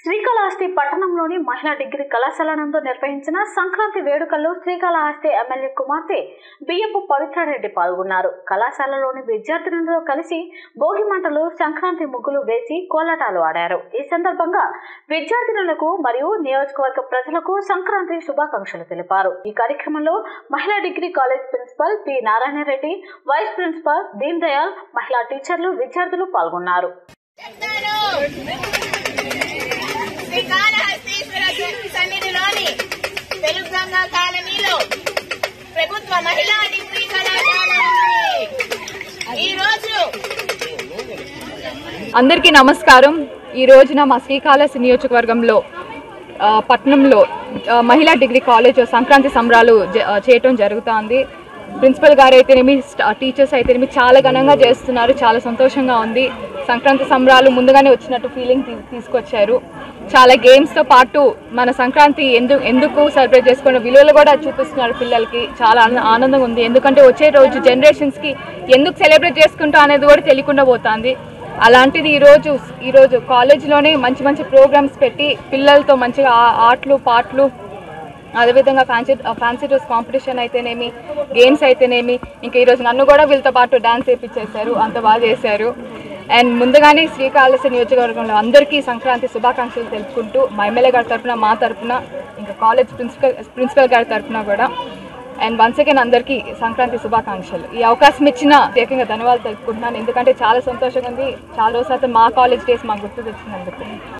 శ్రీకాళహస్తి పట్టణంలోని మహిళా డిగ్రీ కళాశాల నందు నిర్వహించిన సంక్రాంతి వేడుకల్లో శ్రీకాళహస్తి ఎమ్మెల్యే కుమార్తె బియ్యపు పవిత్రారెడ్డి పాల్గొన్నారు కళాశాలలోని విద్యార్థినులతో కలిసి భోగి మంటలు సంక్రాంతి ముగ్గులు వేసి కోలాటాలు ఆడారు ఈ సందర్భంగా విద్యార్థినులకు మరియు నియోజకవర్గ ప్రజలకు సంక్రాంతి శుభాకాంక్షలు తెలిపారు ఈ కార్యక్రమంలో మహిళా degree college principal P Narayana Reddy vice principal Deen Dayal మహిళా టీచర్లు విద్యార్థులు పాల్గొన్నారు చెప్తాను శ్రీకాళహస్తీశ్వర సన్నిధిలోని వెలుగంగా కాలనీలో ప్రభుత్వ మహిళా డిగ్రీ కళాశాల ఉంది. ఈ రోజు అందరికీ నమస్కారం ఈ రోజున మా శ్రీకాళహస్తి నియోజకవర్గంలో ఆ, పట్నంలో ఆ, మహిళా డిగ్రీ కాలేజ్ సంక్రాంతి సంబరాలు జ- ఆ, చేయటం జరుగుతోంది ప్రిన్సిపల్ గారు అయితేనేమి స్ట- టీచర్స్ అయితేనేమి చాలా ఘనంగా చేస్తున్నారు చాలా సంతోషంగా ఉంది సంక్రాంతి సంబరాలు ముందుగానే వచ్చినట్టు ఫీలింగ్ తీ- తీసుకొచ్చారు చాలా గేమ్స్తో పాటు మన సంక్రాంతి ఎందుకు ఎందుకు సెలబ్రేట్ చేసుకున్న విలువలు కూడా చూపిస్తున్నారు పిల్లలకి చాలా ఆన- ఆనందంగా ఉంది ఎందుకంటే వచ్చే రోజు జనరేషన్స్కి ఎందుకు సెలబ్రేట్ చేసుకుంటాం అనేది కూడా తెలియకుండా పోతుంది అలాంటిది ఈరోజు ఈరోజు కాలేజీలోనే మంచి మంచి ప్రోగ్రామ్స్ పెట్టి పిల్లలతో మంచిగా ఆ- ఆటలు పాటలు అదేవిధంగా ఫ్యాన్సీ ఫ్యాన్సీ డ్రెస్ కాంపిటీషన్ అయితేనేమి గేమ్స్ అయితేనేమి ఇంకా ఈరోజు నన్ను కూడా వీళ్ళతో పాటు డాన్స్ వేయించేశారు అంత బాగా చేశారు అండ్ ముందుగానే శ్రీకాళహస్తి నియోజకవర్గంలో అందరికీ సంక్రాంతి శుభాకాంక్షలు తెలుపుకుంటూ మా ఎమ్మెల్యే గారి తరఫున మా తరఫున ఇంకా కాలేజ్ ప్రిన్సిపల్ ప్రిన్సిపల్ గారి తరఫున కూడా అండ్ వన్స్ అగైన్ అందరికీ సంక్రాంతి శుభాకాంక్షలు ఈ అవకాశం ఇచ్చిన ప్రత్యేకంగా ధన్యవాదాలు తెలుపుకుంటున్నాను ఎందుకంటే చాలా సంతోషంగా ఉంది చాలా రోజుల తర్వాత మా కాలేజ్ డేస్ మాకు గుర్తు తెచ్చినందుకు